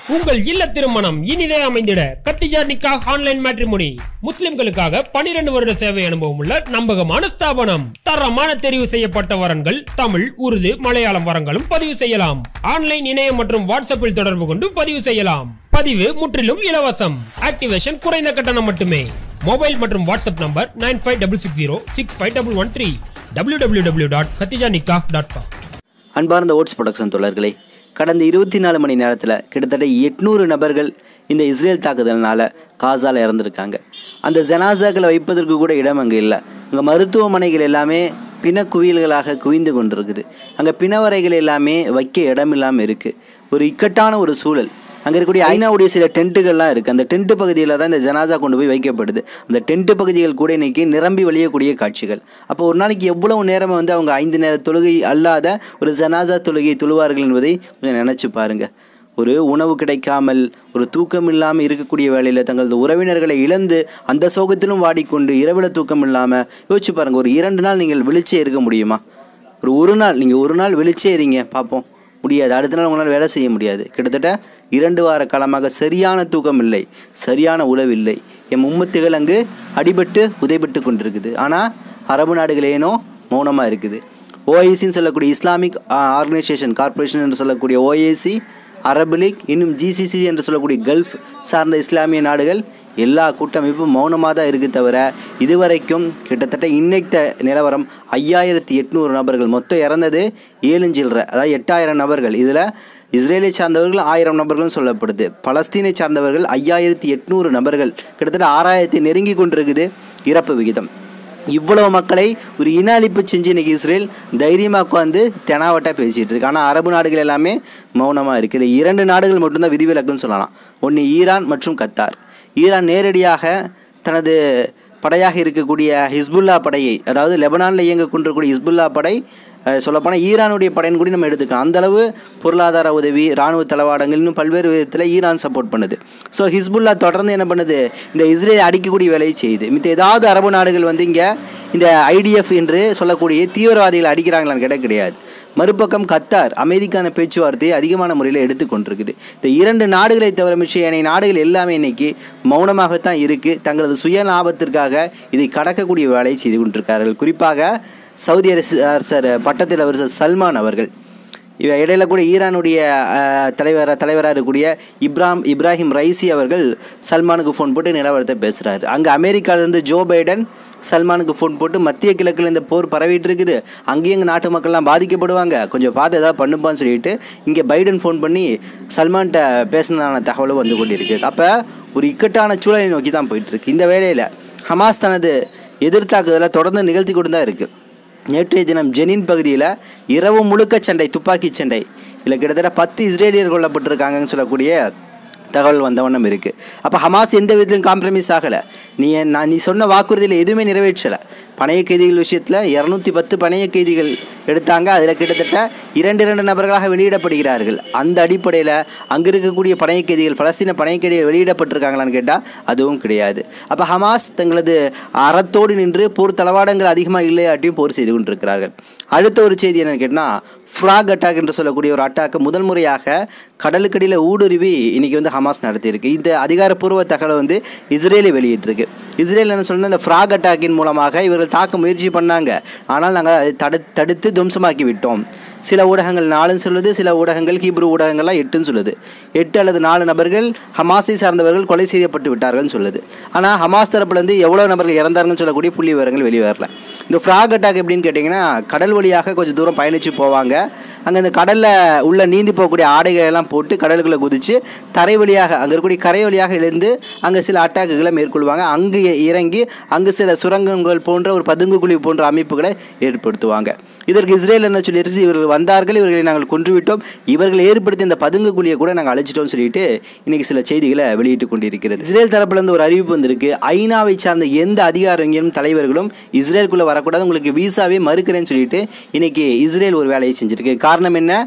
உங்கள் இல்ல திருமணம் இனிதே அமைந்திட கத்திஜார் நிக்கா ஆன்லைன் மேட்ரிமோனி முஸ்லிம்களுக்காக 12 வருட சேவை அனுபவம் உள்ள நம்பகமான ஸ்தாபனம் தரமான தெரிவு செய்யப்பட்ட வரன்கள் தமிழ் உருது மலையாளம் வரங்களும் பதிவு செய்யலாம் ஆன்லைன் இணையம் மற்றும் வாட்ஸ்அப்பில் தொடர்பு கொண்டு பதிவு செய்யலாம் பதிவு முற்றிலும் இலவசம் ஆக்டிவேஷன் குறைந்த கட்டணம் மட்டுமே மொபைல் மற்றும் WhatsApp number nine five double six zero six five double one three W W W dot Khadija Nikah dot com அன்பார்ந்த ஓட்ஸ் ப்ரொடக்ஷன் தோழர்களே கடந்த இருபத்தி நாலு மணி நேரத்தில் கிட்டத்தட்ட எட்நூறு நபர்கள் இந்த இஸ்ரேல் தாக்குதல்னால காசால இறந்துருக்காங்க அந்த ஜனாசாக்களை வைப்பதற்கு கூட இடம் அங்கே இல்லை அங்கே மருத்துவமனைகள் எல்லாமே பிணக்குவியல்களாக குவிந்து கொண்டிருக்குது அங்கே பிணவரைகள் எல்லாமே வைக்க இடம் இல்லாமல் இருக்குது ஒரு இக்கட்டான ஒரு சூழல் அங்கே இருக்கக்கூடிய ஐநாவுடைய சில டென்ட்டுகள்லாம் இருக்குது அந்த டென்ட் பகுதியில் தான் இந்த ஜனாசா கொண்டு போய் வைக்கப்படுது அந்த டென்ட் பகுதிகள் கூட இன்னைக்கு நிரம்பி வழியக்கூடிய காட்சிகள் அப்போ ஒரு நாளைக்கு எவ்வளவு நேரம் வந்து அவங்க ஐந்து நேர தொழுகை அல்லாத ஒரு ஜனாசா தொழுகை தொழுவார்கள் என்பதை கொஞ்சம் நினச்சி பாருங்கள் ஒரு உணவு கிடைக்காமல் ஒரு தூக்கம் இல்லாமல் இருக்கக்கூடிய வேளையில் தங்களது உறவினர்களை இழந்து அந்த சோகத்திலும் வாடிக்கொண்டு இரவில் தூக்கம் இல்லாமல் யோசிச்சு பாருங்கள் ஒரு இரண்டு நாள் நீங்கள் விழிச்சே இருக்க முடியுமா ஒரு ஒரு நாள் நீங்கள் ஒரு நாள் விழிச்சே இருங்க பார்ப்போம் முடியாது அடுத்த நாள் உங்களால் வேலை செய்ய முடியாது கிட்டத்தட்ட இரண்டு வார காலமாக சரியான தூக்கம் இல்லை சரியான உணவு இல்லை என் மும்மத்துகள் அங்கு அடிபட்டு உதைபட்டு கொண்டிருக்குது ஆனால் அரபு நாடுகள் ஏனோ மௌனமாக இருக்குது ஓஐசின்னு சொல்லக்கூடிய இஸ்லாமிக் ஆர்கனைசேஷன் கார்ப்பரேஷன் என்று சொல்லக்கூடிய ஓஏசி அரபு லீக் இன்னும் ஜிசிசி என்று சொல்லக்கூடிய கல்ஃப் சார்ந்த இஸ்லாமிய நாடுகள் எல்லா கூட்டமைப்பும் மௌனமாக தான் இருக்குது தவிர இதுவரைக்கும் கிட்டத்தட்ட இன்னைத்த நிலவரம் ஐயாயிரத்தி எட்நூறு நபர்கள் மொத்தம் இறந்தது ஏழு சில்லற அதாவது எட்டாயிரம் நபர்கள் இதில் இஸ்ரேலை சார்ந்தவர்கள் ஆயிரம் நபர்கள்னு சொல்லப்படுது பலஸ்தீனை சார்ந்தவர்கள் ஐயாயிரத்தி எட்நூறு நபர்கள் கிட்டத்தட்ட ஆறாயிரத்தி நெருங்கி கொண்டிருக்குது இறப்பு விகிதம் இவ்வளவு மக்களை ஒரு இன அழிப்பு செஞ்சு இன்னைக்கு இஸ்ரேல் தைரியமாக உட்காந்து தெனாவட்டாக பேசிகிட்டு இருக்கு ஆனால் அரபு நாடுகள் எல்லாமே மௌனமாக இருக்குது இரண்டு நாடுகள் மட்டும்தான் விதிவிலக்குன்னு சொல்லலாம் ஒன்று ஈரான் மற்றும் கத்தார் ஈரான் நேரடியாக தனது படையாக இருக்கக்கூடிய ஹிஸ்புல்லா படையை அதாவது லெபனானில் இயங்க கொண்டிருக்கக்கூடிய ஹிஸ்புல்லா படை அஹ், சொல்லப்போனால் ஈரானுடைய படைன்னு கூட நம்ம எடுத்துக்கலாம் அந்தளவு பொருளாதார உதவி இராணுவ தளவாடங்கள் இன்னும் பல்வேறு விதத்தில் ஈரான் சப்போர்ட் பண்ணுது ஸோ ஹிஸ்புல்லா தொடர்ந்து என்ன பண்ணுது இந்த இஸ்ரேல் அடிக்கக்கூடிய வேலையை செய்யுது மித்த ஏதாவது அரபு நாடுகள் வந்து இங்கே இந்த ஐடிஎஃப் என்று சொல்லக்கூடிய தீவிரவாதிகள் அடிக்கிறாங்களான்னு கேட்டால் கிடையாது மறுபக்கம் கத்தார் அமைதிக்கான பேச்சுவார்த்தையை அதிகமான முறையில் எடுத்துக்கொண்டிருக்குது இந்த இரண்டு நாடுகளை தவிர மிச்சம் ஏனைய நாடுகள் எல்லாமே இன்னைக்கு மௌனமாகத்தான் இருக்குது தங்களது சுய லாபத்திற்காக இதை கடக்கக்கூடிய வேலையை செய்து கொண்டிருக்கிறார்கள் குறிப்பாக சவுதி அரசு அரசர் பட்டத்தில் அரசர் சல்மான் அவர்கள் இவ இடையில கூட ஈரானுடைய அஹ், தலைவர் தலைவராக இருக்கக்கூடிய இப்ராம் இப்ராஹிம் ரைசி அவர்கள் சல்மானுக்கு ஃபோன் போட்டு நிலவரத்தை பேசுகிறாரு அங்கே அமெரிக்காவிலேருந்து ஜோ பைடன் சல்மானுக்கு ஃபோன் போட்டு மத்திய கிழக்கில் இந்த போர் பரவிட்டு இருக்குது அங்கேயும் எங்கள் நாட்டு மக்கள்லாம் பாதிக்கப்படுவாங்க கொஞ்சம் பார்த்து ஏதாவது பண்ணுப்பான்னு சொல்லிட்டு இங்கே பைடன் ஃபோன் பண்ணி சல்மான்கிட்ட பேசினதான தகவலும் வந்து கொண்டிருக்கு அப்போ ஒரு இக்கட்டான சூழலை நோக்கி தான் போயிட்டுருக்கு இந்த வேளையில் ஹமாஸ் தனது எதிர்த்தாக்குதலை தொடர்ந்து நிகழ்த்தி கொண்டு தான் இருக்குது நேற்றைய தினம் ஜெனின் பகுதியில் இரவு முழுக்க சண்டை துப்பாக்கி சண்டை இதில் கிட்டத்தட்ட பத்து இஸ்ரேலியர் கொல்லப்பட்டிருக்காங்கன்னு சொல்லக்கூடிய தகவல் வந்த வண்ணம் இருக்குது அப்போ ஹமாஸ் எந்த விதத்திலும் காம்ப்ரமைஸ் ஆகலை நீ நான் நீ சொன்ன வாக்குறுதியில் எதுவுமே நிறைவேற்றலை பணைய கைதிகள் விஷயத்தில் இரநூத்தி பத்து பணைய கைதிகள் எடுத்தாங்க அதில் கிட்டத்தட்ட இரண்டு இரண்டு நபர்களாக வெளியிடப்படுகிறார்கள் அந்த அடிப்படையில் அங்கே இருக்கக்கூடிய பணைய கைதிகள் பலஸ்தீன பணைய கைதிகள் வெளியிடப்பட்டிருக்காங்களான்னு கேட்டால் அதுவும் கிடையாது அப்போ ஹமாஸ் தங்களது அறத்தோடு நின்று போர் தளவாடங்கள் அதிகமாக இல்லையாட்டியும் போர் செய்து கொண்டிருக்கிறார்கள் அடுத்த ஒரு செய்தி என்னன்னு கேட்டால் ஃப்ராக் அட்டாக் என்று சொல்லக்கூடிய ஒரு அட்டாக்கை முதல் முறையாக கடலுக்கடியில் ஊடுருவி இன்னைக்கு வந்து ஹமாஸ் நடத்தியிருக்கு இந்த அதிகாரப்பூர்வ தகவலை வந்து இஸ்ரேலே வெளியிட்டிருக்கு இஸ்ரேல் என்ன சொன்னால் இந்த ஃப்ராக் அட்டாக்கின் மூலமாக இவர்கள் தாக்க முயற்சி பண்ணாங்க ஆனால் நாங்கள் அதை தடு தடுத்து துவம்சமாக்கி விட்டோம் சில ஊடகங்கள் நாலுன்னு சொல்லுது சில ஊடகங்கள் ஹீப்ரு ஊடகங்கள்லாம் எட்டுன்னு சொல்லுது எட்டு அல்லது நாலு நபர்கள் ஹமாஸை சார்ந்தவர்கள் கொலை செய்யப்பட்டு விட்டார்கள்னு சொல்லுது ஆனால் ஹமாஸ் தரப்புலேருந்து எவ்வளோ நபர்கள் இறந்தாருன்னு சொல்லக்கூடிய புள்ளி விவரங்கள் வெளியே வரல இந்த ஃப்ராக் அட்டாக் எப்படின்னு கேட்டிங்கன்னா கடல் வழியாக கொஞ்சம் தூரம் பயணித்து போவாங்க அங்கே இந்த கடலில் உள்ள நீந்தி போகக்கூடிய ஆடைகளை எல்லாம் போட்டு கடலுக்குள்ளே குதித்து தரை வழியாக அங்கே இருக்கக்கூடிய கரை வழியாக எழுந்து அங்கே சில அட்டாக்குகளை மேற்கொள்வாங்க அங்கு இறங்கி அங்கு சில சுரங்கங்கள் போன்ற ஒரு பதுங்கு குழி போன்ற அமைப்புகளை ஏற்படுத்துவாங்க இதற்கு இஸ்ரேல் என்ன சொல்லியிருக்கு இவர்கள் வந்தார்கள் இவர்களை நாங்கள் கொன்றுவிட்டோம் இவர்கள் ஏற்படுத்திய இந்த பதுங்கு குழியை கூட நாங்கள் அழைச்சிட்டோம்னு சொல்லிட்டு இன்னைக்கு சில செய்திகளை வெளியிட்டு கொண்டிருக்கிறது இஸ்ரேல் தரப்புலேருந்து ஒரு அறிவிப்பு வந்திருக்கு ஐநாவை சார்ந்த எந்த அதிகாரிகளும் தலைவர்களும் இஸ்ரேலுக்குள்ளே வரக்கூடாது உங்களுக்கு வீசாவே மறுக்கிறேன்னு சொல்லிட்டு இன்னைக்கு இஸ்ரேல் ஒரு வேலையை செஞ்சிருக்கு காரணம் என்ன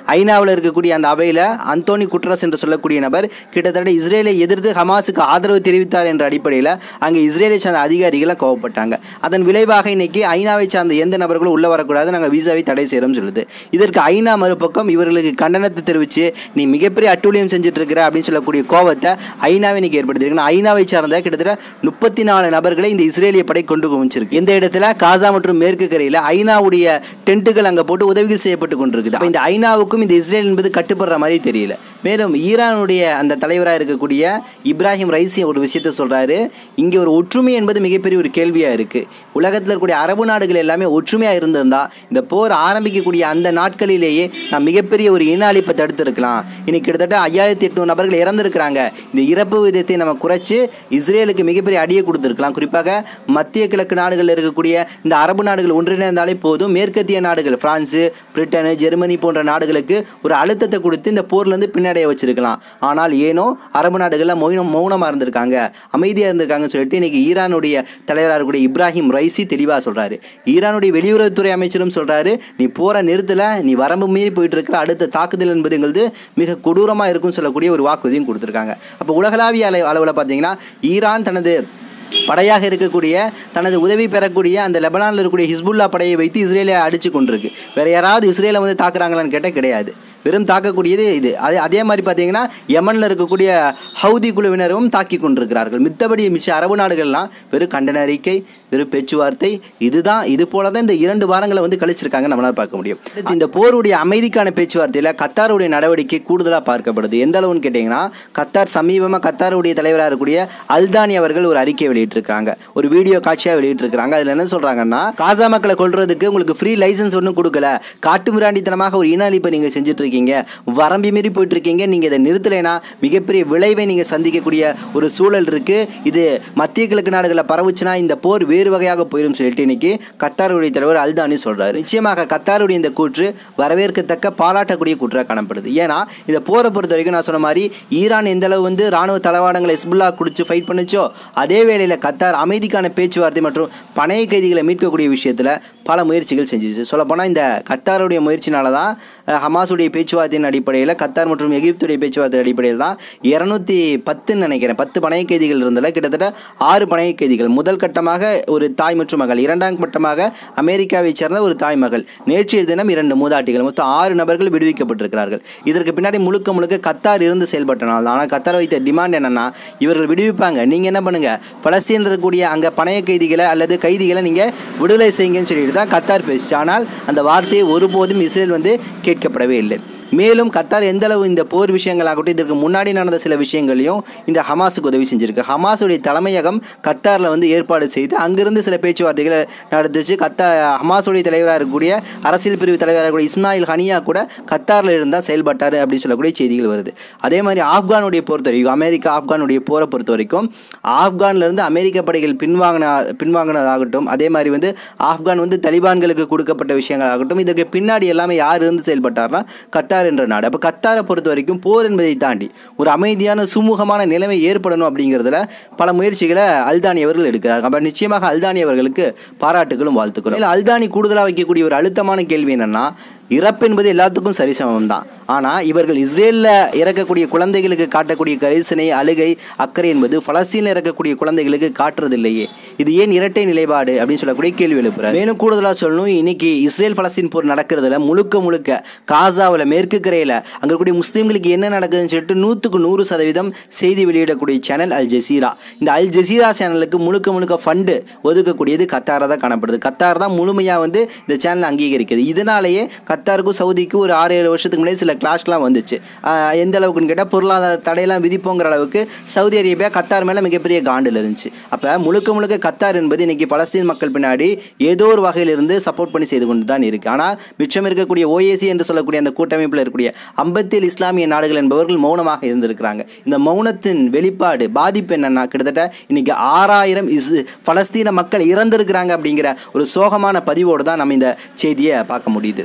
ஐநாவில் இருக்கக்கூடிய அந்த அவையில் அந்தோனி குட்ரஸ் என்று சொல்லக்கூடிய நபர் கிட்டத்தட்ட இஸ்ரேலை எதிர்த்து ஹமாஸுக்கு ஆதரவு தெரிவித்தார் என்ற அடிப்படையில் அங்கே இஸ்ரேலை சார்ந்த அதிகாரிகளை கோவப்பட்டாங்க அதன் விளைவாக இன்னைக்கு ஐநாவை சார்ந்த எந்த நபர்களும் உள்ள வரக்கூடாது நாங்கள் விசாவை தடை செய்கிறோம்னு சொல்லுது இதற்கு ஐநா மறுபக்கம் இவர்களுக்கு கண்டனத்தை தெரிவித்து நீ மிகப்பெரிய அட்டூழியம் செஞ்சுட்டு இருக்கிற அப்படின்னு சொல்லக்கூடிய கோவத்தை ஐநாவை இன்னைக்கு ஏற்படுத்தியிருக்கு ஐநாவை சார்ந்த கிட்டத்தட்ட முப்பத்தி நாலு நபர்களை இந்த இஸ்ரேலிய படை கொண்டு குவிச்சிருக்கு இந்த இடத்துல காசா மற்றும் மேற்கு கரையில் ஐநாவுடைய டென்ட்டுகள் அங்கே போட்டு உதவிகள் செய்யப்பட்டு கொண்டிருக்குது அப்ப இந்த ஐநாவுக்கும் இந்த இஸ்ரேல் என்பது கட்டுப்படுற மாதிரி தெரியல மேலும் ஈரானுடைய அந்த தலைவராக இருக்கக்கூடிய இப்ராஹிம் ரைசி ஒரு விஷயத்த சொல்றாரு இங்கே ஒரு ஒற்றுமை என்பது மிகப்பெரிய ஒரு கேள்வியாக இருக்கு உலகத்தில் இருக்கக்கூடிய அரபு நாடுகள் எல்லாமே ஒற்றுமையாக இருந்திருந்தா இந்த போர் ஆரம்பிக்கக்கூடிய அந்த நாட்களிலேயே நாம் மிகப்பெரிய ஒரு இன அழிப்பை தடுத்திருக்கலாம் இன்னைக்கு கிட்டத்தட்ட ஐயாயிரத்தி எட்நூறு நபர்கள் இறந்திருக்கிறாங்க இந்த இறப்பு விதத்தை நம்ம குறைச்சு இஸ்ரேலுக்கு மிகப்பெரிய அடியை கொடுத்துருக்கலாம் குறிப்பாக மத்திய கிழக்கு நாடுகளில் இருக்கக்கூடிய இந்த அரபு நாடுகள் ஒன்றிணைந்தாலே போதும் மேற்கத்திய நாடுகள் பிரான்ஸு பிரிட்டனு ஜெர்மனி போன்ற நாடுகளுக்கு ஒரு அழுத்தத்தை கொடுத்து இந்த போர்லேருந்து பின்னடைய வச்சிருக்கலாம் ஆனால் ஏனோ அரபு நாடுகளில் மௌனம் மௌனமாக இருந்திருக்காங்க அமைதியாக இருந்திருக்காங்கன்னு சொல்லிட்டு இன்னைக்கு ஈரானுடைய தலைவராக இருக்கக்கூடிய இப்ராஹிம் ரைசி தெளிவாக சொல்கிறாரு ஈரானுடைய வெளியுறவுத்துறை அமைச்சரும் சொல்கிறாரு நீ போற நிறுத்தல நீ வரம்பு மீறி போயிட்டு இருக்கிற அடுத்த தாக்குதல் என்பதுங்கிறது மிக கொடூரமாக இருக்கும்னு சொல்லக்கூடிய ஒரு வாக்குறுதியும் கொடுத்துருக்காங்க அப்போ உலகளாவிய அள அளவில் பார்த்தீங்கன்னா ஈரான் தனது படையாக இருக்கக்கூடிய தனது உதவி பெறக்கூடிய அந்த லெபனானில் இருக்கக்கூடிய ஹிஸ்புல்லா படையை வைத்து இஸ்ரேலை அடித்து கொண்டிருக்கு வேற யாராவது இஸ்ரேலை வந்து தாக்குறாங்களான்னு கேட்டால் கிடையாது வெறும் தாக்கக்கூடியது இது அதே அதே மாதிரி பார்த்தீங்கன்னா யமனில் இருக்கக்கூடிய ஹவுதி குழுவினரும் தாக்கி கொண்டிருக்கிறார்கள் மித்தபடி மிச்ச அரபு நாடுகள்லாம் வெறும் கண்டன அறிக்கை வெறும் பேச்சுவார்த்தை இதுதான் இது போல தான் இந்த இரண்டு வாரங்களை வந்து கழிச்சிருக்காங்க நம்மளால் பார்க்க முடியும் இந்த போருடைய அமைதிக்கான பேச்சுவார்த்தையில் கத்தாருடைய நடவடிக்கை கூடுதலாக பார்க்கப்படுது எந்த அளவுன்னு கேட்டிங்கன்னா கத்தார் சமீபமாக கத்தாருடைய தலைவராக இருக்கக்கூடிய அல்தானி அவர்கள் ஒரு அறிக்கை வெளியிட்டிருக்காங்க ஒரு வீடியோ காட்சியாக வெளியிட்டிருக்காங்க அதில் என்ன சொல்கிறாங்கன்னா காசா மக்களை கொல்றதுக்கு உங்களுக்கு ஃப்ரீ லைசன்ஸ் ஒன்றும் கொடுக்கல காட்டு மிராண்டித்தனமாக ஒரு இன அழிப்பை நீங்கள் செஞ்சுட்டு இருக்கீங்க வரம்பி மீறி போயிட்டு இருக்கீங்க நீங்கள் இதை நிறுத்தலைனா மிகப்பெரிய விளைவை நீங்கள் சந்திக்கக்கூடிய ஒரு சூழல் இருக்குது இது மத்திய கிழக்கு நாடுகளில் பரவுச்சுன்னா இந்த போர் வேறு வகையாக போயிடும் சொல்லிட்டு இன்னைக்கு கத்தாருடைய தலைவர் அல்தானி சொல்றாரு நிச்சயமாக கத்தாருடைய இந்த கூற்று வரவேற்கத்தக்க பாராட்டக்கூடிய கூற்றாக காணப்படுது ஏன்னா இந்த போரை பொறுத்த வரைக்கும் நான் சொன்ன மாதிரி ஈரான் எந்த அளவு வந்து ராணுவ தளவாடங்களை ஹிஸ்புல்லா குடிச்சு ஃபைட் பண்ணுச்சோ அதே வேளையில் கத்தார் அமைதிக்கான பேச்சுவார்த்தை மற்றும் பணைய கைதிகளை மீட்கக்கூடிய விஷயத்தில் பல முயற்சிகள் செஞ்சுச்சு சொல்லப்போனால் இந்த கத்தாருடைய முயற்சினால தான் அஹ், ஹமாஸுடைய பேச்சுவார்த்தையின் அடிப்படையில் கத்தார் மற்றும் எகிப்துடைய பேச்சுவார்த்தை அடிப்படையில் தான் இரநூத்தி பத்துன்னு நினைக்கிறேன் பத்து பணைய கைதிகள் இருந்ததில் கிட்டத்தட்ட ஆறு பணைய கைதிகள் முதல் கட்டமாக ஒரு தாய் மற்றும் மகள் இரண்டாம் கட்டமாக அமெரிக்காவை சேர்ந்த ஒரு தாய் மகள் நேற்றைய தினம் இரண்டு மூதாட்டிகள் மொத்தம் ஆறு நபர்கள் விடுவிக்கப்பட்டிருக்கிறார்கள் இதற்கு பின்னாடி முழுக்க முழுக்க கத்தார் இருந்து செயல்பட்ட நாள் தான் ஆனால் கத்தார் வைத்த டிமாண்ட் என்னன்னா இவர்கள் விடுவிப்பாங்க நீங்கள் என்ன பண்ணுங்க பலஸ்தீனில் இருக்கக்கூடிய அங்கே பணைய கைதிகளை அல்லது கைதிகளை நீங்கள் விடுதலை செய்யுங்கன்னு சொல்லிட்டு தான் கத்தார் பேசிச்சு ஆனால் அந்த வார்த்தையை ஒருபோதும் இஸ்ரேல் வந்து கேட்கப்படவே இல்லை மேலும் கத்தார் எந்த அளவு இந்த போர் விஷயங்களாகட்டும் இதற்கு முன்னாடி நடந்த சில விஷயங்களையும் இந்த ஹமாஸுக்கு உதவி செஞ்சிருக்கு ஹமாஸுடைய தலைமையகம் கத்தாரில் வந்து ஏற்பாடு செய்து அங்கிருந்து சில பேச்சுவார்த்தைகளை நடந்துச்சு கத்தா ஹமாஸுடைய தலைவராக இருக்கக்கூடிய அரசியல் பிரிவு தலைவராக இருக்கக்கூடிய இஸ்மாயில் ஹனியா கூட கத்தாரில் இருந்தால் செயல்பட்டார் அப்படின்னு சொல்லக்கூடிய செய்திகள் வருது அதே மாதிரி ஆப்கானுடைய பொறுத்த வரைக்கும் அமெரிக்கா ஆப்கானுடைய போரை பொறுத்த வரைக்கும் ஆப்கான்லேருந்து அமெரிக்க படைகள் பின்வாங்கின பின்வாங்கினதாகட்டும் அதே மாதிரி வந்து ஆப்கான் வந்து தலிபான்களுக்கு கொடுக்கப்பட்ட விஷயங்களாகட்டும் இதற்கு பின்னாடி எல்லாமே யார் இருந்து செயல்பட்டார்னா கத்தார் என்ற நாடு அப்போ கத்தாரை பொறுத்த வரைக்கும் போர் என்பதை தாண்டி ஒரு அமைதியான சுமூகமான நிலைமை ஏற்படணும் அப்படிங்கிறதுல பல முயற்சிகளை அல்தானி அவர்கள் எடுக்கிறாங்க அப்போ நிச்சயமாக அல்தானி அவர்களுக்கு பாராட்டுகளும் வாழ்த்துக்களும் இல்லை அல்தானி கூடுதலாக வைக்கக்கூடிய ஒரு அழுத்தமான கேள்வி என்னன்னா இறப்பு என்பது எல்லாத்துக்கும் சரிசமம் தான் ஆனால் இவர்கள் இஸ்ரேலில் இறக்கக்கூடிய குழந்தைகளுக்கு காட்டக்கூடிய கரிசனை அழுகை அக்கறை என்பது பலஸ்தீனில் இறக்கக்கூடிய குழந்தைகளுக்கு காட்டுறதில்லையே இது ஏன் இரட்டை நிலைப்பாடு அப்படின்னு சொல்லக்கூடிய கேள்வி எழுப்புறாரு மேலும் கூடுதலாக சொல்லணும் இன்னைக்கு இஸ்ரேல் பலஸ்தீன் போர் நடக்கிறதுல முழுக்க முழுக்க காசாவில் மேற்கு கரையில் அங்கே இருக்கக்கூடிய முஸ்லீம்களுக்கு என்ன நடக்குதுன்னு சொல்லிட்டு நூற்றுக்கு நூறு சதவீதம் செய்தி வெளியிடக்கூடிய சேனல் அல் ஜசீரா இந்த அல் ஜசீரா சேனலுக்கு முழுக்க முழுக்க ஃபண்டு ஒதுக்கக்கூடியது கத்தாராக தான் காணப்படுது கத்தார் தான் முழுமையாக வந்து இந்த சேனல் அங்கீகரிக்குது இதனாலேயே கத்தாருக்கும் சவுதிக்கும் ஒரு ஆறு ஏழு வருஷத்துக்கு முன்னாடி சில கிளாஷ்லாம் வந்துச்சு ஆஹ் எந்த அளவுக்குன்னு கேட்டால் பொருளாதார தடையெல்லாம் விதிப்போங்கிற அளவுக்கு சவுதி அரேபியா கத்தார் மேலே மிகப்பெரிய காண்டில் இருந்துச்சு அப்போ முழுக்க முழுக்க கத்தார் என்பது இன்னைக்கு பலஸ்தீன் மக்கள் பின்னாடி ஏதோ ஒரு வகையில் இருந்து சப்போர்ட் பண்ணி செய்து கொண்டு தான் இருக்குது ஆனால் மிச்சம் இருக்கக்கூடிய ஓஏசி என்று சொல்லக்கூடிய அந்த கூட்டமைப்பில் இருக்கக்கூடிய ஐம்பத்தேழு இஸ்லாமிய நாடுகள் என்பவர்கள் மௌனமாக இருந்திருக்கிறாங்க இந்த மௌனத்தின் வெளிப்பாடு பாதிப்பு என்னன்னா கிட்டத்தட்ட இன்னைக்கு ஆறாயிரம் இஸ் பலஸ்தீன மக்கள் இறந்திருக்கிறாங்க அப்படிங்கிற ஒரு சோகமான பதிவோடு தான் நம்ம இந்த செய்தியை பார்க்க முடியுது இன்னும் அல்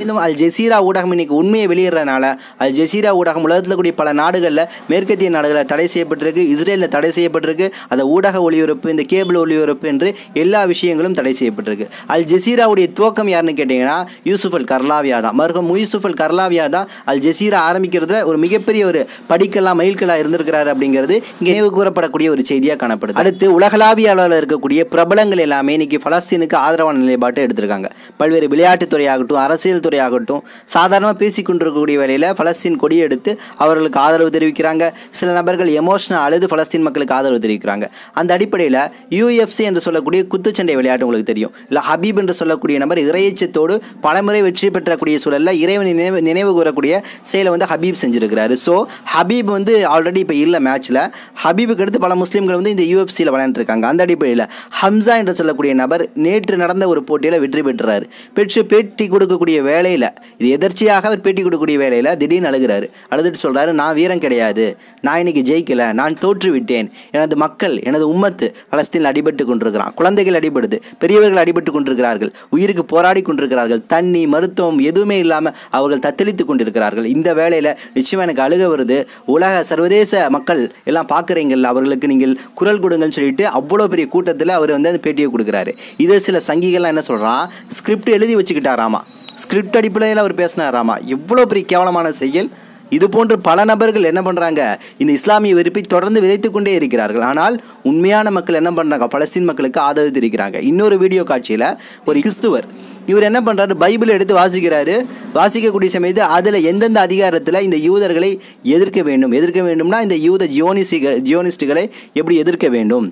ஜெசீரா ஊடகம் இன்னைக்கு உண்மையை வெளியிடுறதுனால அல் ஜெசீரா ஊடகம் உலகத்தில் கூடிய பல நாடுகளில் மேற்கத்திய நாடுகளில் தடை செய்யப்பட்டிருக்கு இஸ்ரேலில் தடை செய்யப்பட்டிருக்கு அந்த ஊடக ஒளிபரப்பு இந்த கேபிள் ஒளிபரப்பு என்று எல்லா விஷயங்களும் தடை செய்யப்பட்டிருக்கு அல் ஜெசீராவுடைய துவக்கம் யாருன்னு கேட்டிங்கன்னா யூசுஃப் அல் கர்லாவியா தான் மருகம் யூசுஃப் அல் கர்லாவியா தான் அல் ஜெசீரா ஆரம்பிக்கிறதுல ஒரு மிகப்பெரிய ஒரு படிக்கெல்லாம் மைல்கல்லாக இருந்திருக்கிறாரு அப்படிங்கிறது இங்கே நினைவு கூறப்படக்கூடிய ஒரு செய்தியாக காணப்படுது அடுத்து உலகளாவிய அளவில் இருக்கக்கூடிய பிரபலங்கள் எல்லாமே இன்னைக்கு பலஸ்தீனுக்கு ஆதரவான நிலைப்பாட்டை எடுத்திருக்காங்க பல்வேறு விளையாட்டுத் துறையாகட்டும் அரசியல் துறையாகட்டும் சாதாரணமாக பேசிக் கொண்டிருக்கக்கூடிய வேலையில் பலஸ்தீன் கொடி எடுத்து அவர்களுக்கு ஆதரவு தெரிவிக்கிறாங்க சில நபர்கள் எமோஷனல் அழுது பலஸ்தீன் மக்களுக்கு ஆதரவு தெரிவிக்கிறாங்க அந்த அடிப்படையில் யூஎஃப்சி என்று சொல்லக்கூடிய குத்துச்சண்டை விளையாட்டு உங்களுக்கு தெரியும் இல்லை ஹபீப் என்று சொல்லக்கூடிய நபர் இறையச்சத்தோடு பலமுறை வெற்றி பெற்றக்கூடிய சூழலில் இறைவனை நினைவு நினைவு கூறக்கூடிய செயலை வந்து ஹபீப் செஞ்சிருக்கிறாரு ஸோ ஹபீப் வந்து ஆல்ரெடி இப்போ இல்லை மேட்ச்சில் ஹபீபுக்கு அடுத்து பல முஸ்லீம்கள் வந்து இந்த யூஎஃப்சியில் விளையாண்டுருக்காங்க அந்த அடிப்படையில் ஹம்சா என்று சொல்லக்கூடிய நபர் நேற்று நடந்த ஒரு போட்டியில் வெற்றி பெற்றார் பெற்று பேட்டி கொடுக்கக்கூடிய வேலையில் இது எதர்ச்சியாக அவர் பேட்டி கொடுக்கக்கூடிய வேலையில் திடீர்னு அழுகிறாரு அழுதுட்டு சொல்கிறாரு நான் வீரம் கிடையாது நான் இன்னைக்கு ஜெயிக்கல நான் தோற்று விட்டேன் எனது மக்கள் எனது உம்மத்து பலஸ்தீனில் அடிபட்டு கொண்டிருக்கிறான் குழந்தைகள் அடிபடுது பெரியவர்கள் அடிபட்டு கொண்டிருக்கிறார்கள் உயிருக்கு போராடி கொண்டிருக்கிறார்கள் தண்ணி மருத்துவம் எதுவுமே இல்லாமல் அவர்கள் தத்தளித்து கொண்டிருக்கிறார்கள் இந்த வேலையில் நிச்சயமாக எனக்கு அழுக வருது உலக சர்வதேச மக்கள் எல்லாம் பார்க்குறீங்கல்ல அவர்களுக்கு நீங்கள் குரல் கொடுங்கன்னு சொல்லிட்டு அவ்வளோ பெரிய கூட்டத்தில் அவர் வந்து அந்த பேட்டியை கொடுக்குறாரு இதே சில சங்கிகள்லாம் என்ன சொல்கிறான் ஸ்கிரிப்ட் எழுதி வச்சுக்கிட்டாராமா ஸ்கிரிப்ட் அடிப்படையில் அவர் பேசினாராமா எவ்வளோ பெரிய கேவலமான செயல் இது போன்று பல நபர்கள் என்ன பண்ணுறாங்க இந்த இஸ்லாமிய வெறுப்பை தொடர்ந்து விதைத்து கொண்டே இருக்கிறார்கள் ஆனால் உண்மையான மக்கள் என்ன பண்ணுறாங்க பலஸ்தீன் மக்களுக்கு ஆதரவு தெரிவிக்கிறாங்க இன்னொரு வீடியோ காட்சியில் ஒரு கிறிஸ்துவர் இவர் என்ன பண்ணுறாரு பைபிள் எடுத்து வாசிக்கிறாரு வாசிக்கக்கூடிய சமயத்து அதில் எந்தெந்த அதிகாரத்தில் இந்த யூதர்களை எதிர்க்க வேண்டும் எதிர்க்க வேண்டும்னா இந்த யூத ஜியோனிசிக ஜியோனிஸ்டுகளை எப்படி எதிர்க்க வேண்டும்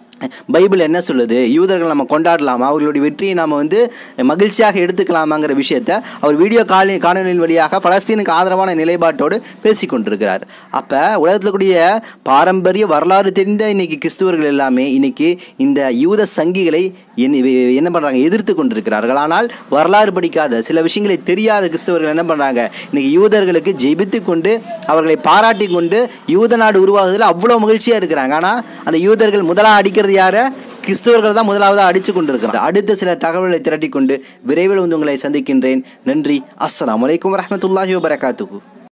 பைபிள் என்ன சொல்லுது யூதர்கள் நம்ம கொண்டாடலாமா அவர்களுடைய வெற்றியை நாம் வந்து மகிழ்ச்சியாக எடுத்துக்கலாமாங்கிற விஷயத்த அவர் வீடியோ காலி காணொலியின் வழியாக பலஸ்தீனுக்கு ஆதரவான நிலைப்பாட்டோடு பேசி கொண்டிருக்கிறார் அப்போ உலகத்தில் கூடிய பாரம்பரிய வரலாறு தெரிந்த இன்னைக்கு கிறிஸ்துவர்கள் எல்லாமே இன்னைக்கு இந்த யூத சங்கிகளை என்ன என்ன பண்ணுறாங்க எதிர்த்து கொண்டிருக்கிறார்கள் ஆனால் வரலாறு படிக்காத சில விஷயங்களை தெரியாத கிறிஸ்தவர்கள் என்ன பண்ணுறாங்க இன்னைக்கு யூதர்களுக்கு ஜெபித்து கொண்டு அவர்களை பாராட்டி கொண்டு யூத நாடு உருவாகுதில் அவ்வளோ மகிழ்ச்சியாக இருக்கிறாங்க ஆனால் அந்த யூதர்கள் முதலாக அடிக்கிறது யாரை கிறிஸ்தவர்கள் தான் முதலாவதாக அடித்து கொண்டிருக்கிறார் அடுத்த சில தகவல்களை திரட்டி கொண்டு விரைவில் வந்து உங்களை சந்திக்கின்றேன் நன்றி அஸ்ஸலாமு அலைக்கும் வரஹ்மத்துல்லாஹி வபரகாத்துஹு